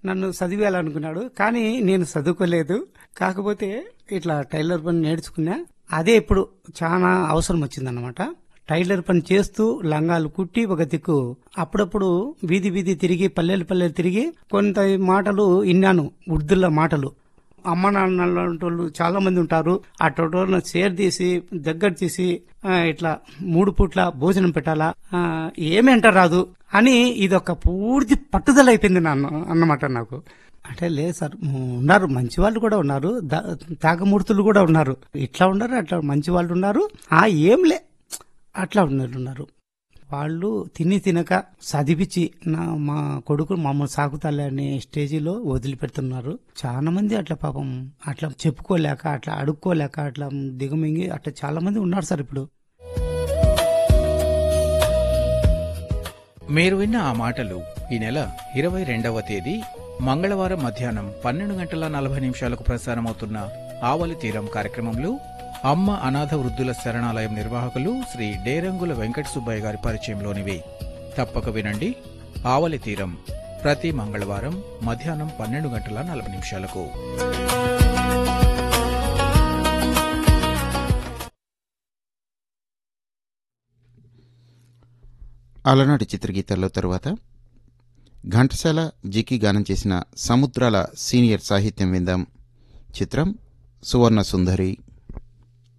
నన్ను చదివేయాలనుకున్నాడు కానీ నేను చదువుకోలేదు కాకపోతే ఇట్లా టైలర్ పని నేర్చుకున్నా అదే ఇప్పుడు చాలా అవసరం వచ్చిందన్నమాట టైలర్ పని చేస్తూ లంగాలు కుట్టి ఒక దిక్కు అప్పుడప్పుడు వీధి వీధి తిరిగి పల్లెలు పల్లెలు తిరిగి కొంత మాటలు విన్నాను ఉర్దుల మాటలు అమ్మ నాన్న వాళ్ళు చాలా మంది ఉంటారు ఆ టోటోలను షేర్ తీసి దగ్గర తీసి ఆ, ఇట్లా మూడు పూట్ల భోజనం పెట్టాలా ఆ, ఏమీ అంట రాదు అని ఇదొక పూర్తి పట్టుదల అయిపోయింది నాన్న అన్నమాట నాకు అంటే లేదు సార్ ఉన్నారు మంచి వాళ్ళు కూడా ఉన్నారు దా- తాగమూర్తులు కూడా ఉన్నారు ఇట్లా ఉన్నారు అట్లా మంచి వాళ్ళు ఉన్నారు ఆ ఏం లే అట్లా ఉన్నారు ఉన్నారు వాళ్ళు తిని తినక చదివించి నా మా కొడుకు మమ్మల్ని సాగుతాలే అనే స్టేజిలో వదిలిపెడుతున్నారు చాలా మంది అట్లా పాపం అట్లా చెప్పుకోలేక అట్లా అడుక్కోలేక అట్లా దిగమింగి అట్లా చాలా మంది ఉన్నారు సార్ ఇప్పుడు మీరు విన్న ఆ మాటలు ఈ నెల ఇరవై రెండవ తేదీ మంగళవారం మధ్యాహ్నం పన్నెండు గంటల నలభై నిమిషాలకు ప్రసారమవుతున్న ఆవలి తీరం కార్యక్రమంలో అమ్మ అనాథ వృద్ధుల శరణాలయం నిర్వాహకులు శ్రీ డేరంగుల వెంకట సుబ్బయ్య గారి పరిచయంలోనివి తప్పక వినండి ఆవలి తీరం ప్రతి మంగళవారం మధ్యాహ్నం పన్నెండు గంటల నలభై నిమిషాలకు అలనాటి చిత్రగీతాల్లో తరువాత ఘంటసాల జికి గానం చేసిన సముద్రాల సీనియర్ సాహిత్యం విందాం చిత్రం సువర్ణ సుందరి